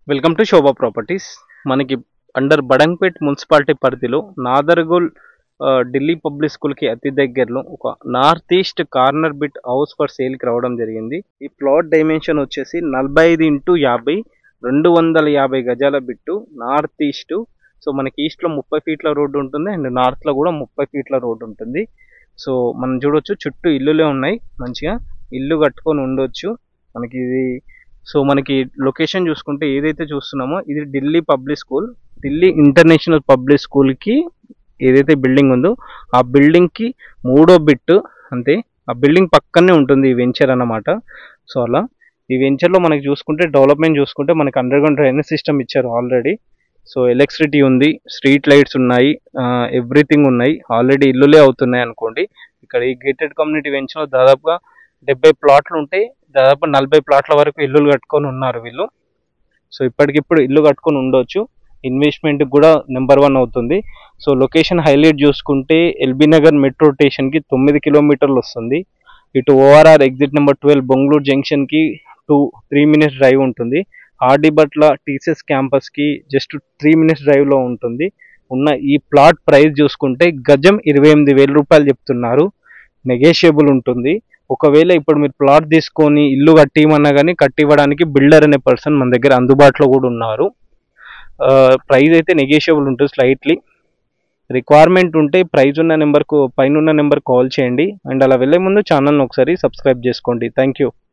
welcome to Shobha properties మనకి under Badangpet municipality పరిధిలో నాదర్గోల్ ఆ, ఢిల్లీ పబ్లిక్ స్కూల్కి అతి దగ్గరలో ఒక north east corner bit house for సేల్కి రావడం జరిగింది ఈ ప్లాట్ డైమెన్షన్ వచ్చేసి నలభై ఐదు ఇంటూ యాభై రెండు వందల యాభై గజాల బిట్టు నార్త్ ఈస్ట్ సో మనకి ఈస్ట్లో ముప్పై ఫీట్ల రోడ్డు ఉంటుంది అండ్ నార్త్లో కూడా ముప్పై ఫీట్ల రోడ్డు ఉంటుంది సో మనం చూడొచ్చు చుట్టూ ఇల్లులే ఉన్నాయి మంచిగా ఇల్లు కట్టుకొని ఉండొచ్చు మనకి ఇది సో మనకి లొకేషన్ చూసుకుంటే ఏదైతే చూస్తున్నామో ఇది Delhi public school Delhi international public స్కూల్కి ఏదైతే బిల్డింగ్ ఉందో ఆ బిల్డింగ్కి మూడో బిట్ అంతే ఆ బిల్డింగ్ పక్కనే ఉంటుంది ఈ వెంచర్ అన్నమాట సో అలా ఈ వెంచర్లో మనకి చూసుకుంటే డెవలప్మెంట్ చూసుకుంటే మనకి అండర్ గ్రౌండ్ డ్రైనేజ్ సిస్టమ్ ఇచ్చారు ఆల్రెడీ సో ఎలక్ట్రిసిటీ ఉంది స్ట్రీట్ లైట్స్ ఉన్నాయి ఎవ్రీథింగ్ ఉన్నాయి ఆల్రెడీ ఇల్లులే అవుతున్నాయి అనుకోండి ఇక్కడ ఈ గేటెడ్ కమ్యూనిటీ వెంచర్లో దాదాపుగా డెబ్బై ప్లాట్లు ఉంటాయి దాదాపు నలభై ప్లాట్ల వరకు ఇల్లులు కట్టుకొని ఉన్నారు వీళ్ళు సో ఇప్పటికిప్పుడు ఇల్లు కట్టుకొని ఉండొచ్చు ఇన్వెస్ట్మెంట్ కూడా నెంబర్ వన్ అవుతుంది సో లొకేషన్ హైలైట్ చూసుకుంటే ఎల్బీ నగర్ మెట్రో స్టేషన్కి తొమ్మిది కిలోమీటర్లు వస్తుంది ఇటు ORR exit number twelve Bongulur జంక్షన్కి టూ త్రీ మినిట్స్ డ్రైవ్ ఉంటుంది ఆర్డీ బట్ల టీసీఎస్ క్యాంపస్కి జస్ట్ త్రీ మినిట్స్ డ్రైవ్లో ఉంటుంది ఉన్న ఈ ప్లాట్ ప్రైస్ చూసుకుంటే గజం ఇరవై ఎనిమిది వేల రూపాయలు చెప్తున్నారు నెగోషియబుల్ ఉంటుంది ఒకవేళ ఇప్పుడు మీరు ప్లాట్ తీసుకొని ఇల్లు కట్టియమన్నా కానీ కట్టివ్వడానికి బిల్డర్ అనే పర్సన్ మన దగ్గర అందుబాటులో కూడా ఉన్నారు ప్రైస్ అయితే నెగోషియబుల్ ఉంటుంది స్లైట్లీ రిక్వైర్మెంట్ ఉంటే ప్రైజ్ ఉన్న నెంబర్కు పైన ఉన్న నెంబర్ కాల్ చేయండి అండ్ అలా వెళ్ళే ముందు ఛానల్ని ఒకసారి సబ్స్క్రైబ్ చేసుకోండి థ్యాంక్ యూ